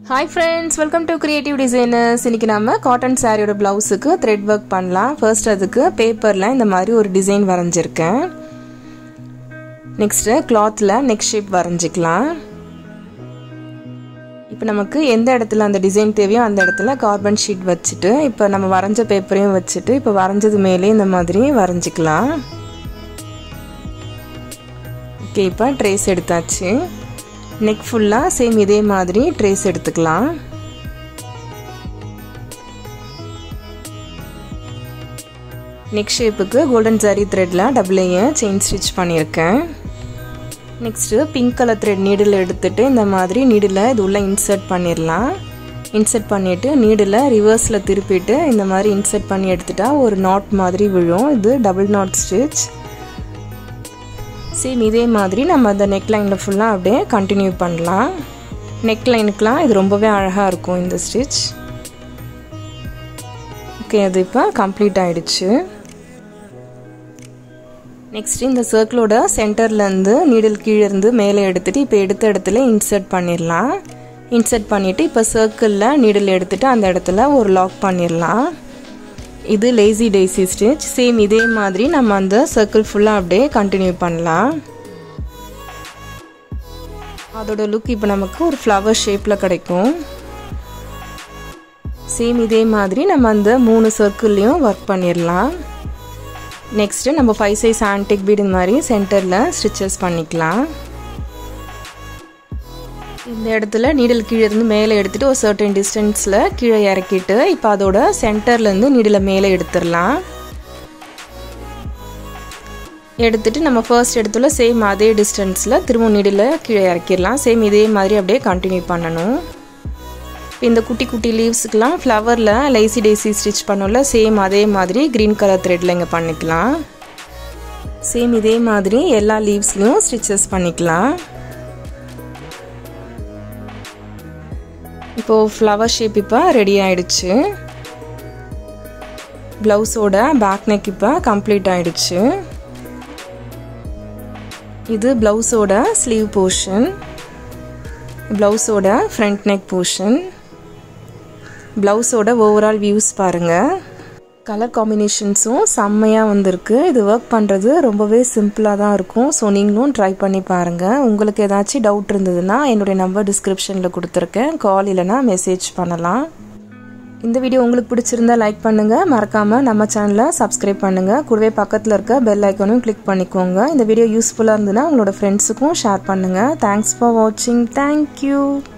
hi friends welcome to creative designers இன்னைக்கு நம்ம cotton சாரியோட ப்ளவுஸுக்கு த்ரெட் ஒர்க் பண்ணலாம் ஃபர்ஸ்ட் அதுக்கு பேப்பரில் இந்த மாதிரி ஒரு டிசைன் வரைஞ்சிருக்கேன் நெக்ஸ்ட்டு கிளாத்தில் நெக் ஷேப் வரைஞ்சிக்கலாம் இப்போ நமக்கு எந்த இடத்துல அந்த டிசைன் தேவையோ அந்த இடத்துல கார்பன் ஷீட் வச்சுட்டு இப்போ நம்ம வரைஞ்ச பேப்பரையும் வச்சுட்டு இப்போ வரைஞ்சது மேலே இந்த மாதிரி வரைஞ்சிக்கலாம் ஓகே இப்போ ட்ரேஸ் எடுத்தாச்சு நெக் ஃபுல்லாக சேம் இதே மாதிரி ட்ரேஸ் எடுத்துக்கலாம் நெக் ஷேப்புக்கு கோல்டன் சாரி த்ரெட்டில் டபுளைய செயின் ஸ்டிச் பண்ணியிருக்கேன் next pink colour thread needle எடுத்துட்டு இந்த மாதிரி நீடில் இது உள்ளே இன்சர்ட் பண்ணிடலாம் இன்சர்ட் பண்ணிவிட்டு நீடில் ரிவர்ஸில் திருப்பிட்டு இந்த மாதிரி இன்சர்ட் பண்ணி எடுத்துட்டா ஒரு நாட் மாதிரி விழும் இது டபுள் நாட் ஸ்டிச் சேம் இதே மாதிரி நம்ம அந்த நெக் லைனில் ஃபுல்லாக அப்படியே கண்டினியூ பண்ணலாம் நெக் லைனுக்கெலாம் இது ரொம்பவே அழகாக இருக்கும் இந்த ஸ்டிச் ஓகே அது இப்போ கம்ப்ளீட் ஆகிடுச்சு நெக்ஸ்ட் இந்த சர்க்கிளோட சென்டர்லேருந்து நீடில் கீழே இருந்து மேலே எடுத்துகிட்டு இப்போ எடுத்த இடத்துல இன்சர்ட் பண்ணிடலாம் இன்சர்ட் பண்ணிவிட்டு இப்போ சர்க்கிளில் நீடில் எடுத்துகிட்டு அந்த இடத்துல ஒரு லாக் பண்ணிடலாம் இது லேசி டேசி ஸ்டிச் சேம் இதே மாதிரி நம்ம அந்த சர்க்கிள் ஃபுல்லாக அப்படியே கண்டினியூ பண்ணலாம் அதோட லுக் இப்போ நமக்கு ஒரு ஃப்ளவர் ஷேப்பில் கிடைக்கும் சேம் இதே மாதிரி நம்ம அந்த மூணு சர்க்கிள்லேயும் ஒர்க் பண்ணிடலாம் நெக்ஸ்ட்டு நம்ம ஃபைவ் சைஸ் ஆன்டிக் பீடு இந்த மாதிரி சென்டரில் ஸ்டிச்சஸ் பண்ணிக்கலாம் இந்த இடத்துல நீடில் கீழே இருந்து மேலே எடுத்துகிட்டு ஒரு சர்டன் டிஸ்டன்ஸில் கீழே இறக்கிட்டு இப்போ அதோட சென்டர்லேருந்து நீடில் மேலே எடுத்துடலாம் எடுத்துட்டு நம்ம ஃபர்ஸ்ட் இடத்துல சேம் அதே டிஸ்டன்ஸில் திரும்ப நீடில் கீழே இறக்கிடலாம் சேம் இதே மாதிரி அப்படியே கண்டினியூ பண்ணணும் இந்த குட்டி குட்டி லீவ்ஸுக்கெலாம் ஃப்ளவரில் லைசி டேசி ஸ்டிச் பண்ணோம்ல சேம் அதே மாதிரி க்ரீன் கலர் த்ரெட்டில் இங்கே பண்ணிக்கலாம் சேம் இதே மாதிரி எல்லா லீவ்ஸ்லேயும் ஸ்டிச்சஸ் பண்ணிக்கலாம் இப்போது ஃப்ளவர் ஷேப் இப்போ ரெடி ஆயிடுச்சு ப்ளவுஸோட பேக் நெக் இப்போ கம்ப்ளீட் ஆயிடுச்சு இது ப்ளவுஸோட ஸ்லீவ் போர்ஷன் ப்ளவுஸோட ஃப்ரண்ட் நெக் போர்ஷன் ப்ளவுஸோட ஓவரால் வியூஸ் பாருங்கள் கலர் காம்பினேஷன்ஸும் செம்மையாக வந்திருக்கு இது ஒர்க் பண்ணுறது ரொம்பவே சிம்பிளாக தான் இருக்கும் ஸோ நீங்களும் ட்ரை பண்ணி பாருங்கள் உங்களுக்கு ஏதாச்சும் டவுட் இருந்ததுன்னா என்னுடைய நம்பர் டிஸ்கிரிப்ஷனில் கொடுத்துருக்கேன் கால் இல்லைனா மெசேஜ் பண்ணலாம் இந்த வீடியோ உங்களுக்கு பிடிச்சிருந்தா லைக் பண்ணுங்கள் மறக்காமல் நம்ம சேனலை சப்ஸ்கிரைப் பண்ணுங்கள் கூடவே பக்கத்தில் இருக்க பெல் ஐக்கனும் கிளிக் பண்ணிக்கோங்க இந்த வீடியோ யூஸ்ஃபுல்லாக இருந்ததுன்னா உங்களோட ஃப்ரெண்ட்ஸுக்கும் ஷேர் பண்ணுங்கள் தேங்க்ஸ் ஃபார் வாட்சிங் தேங்க்யூ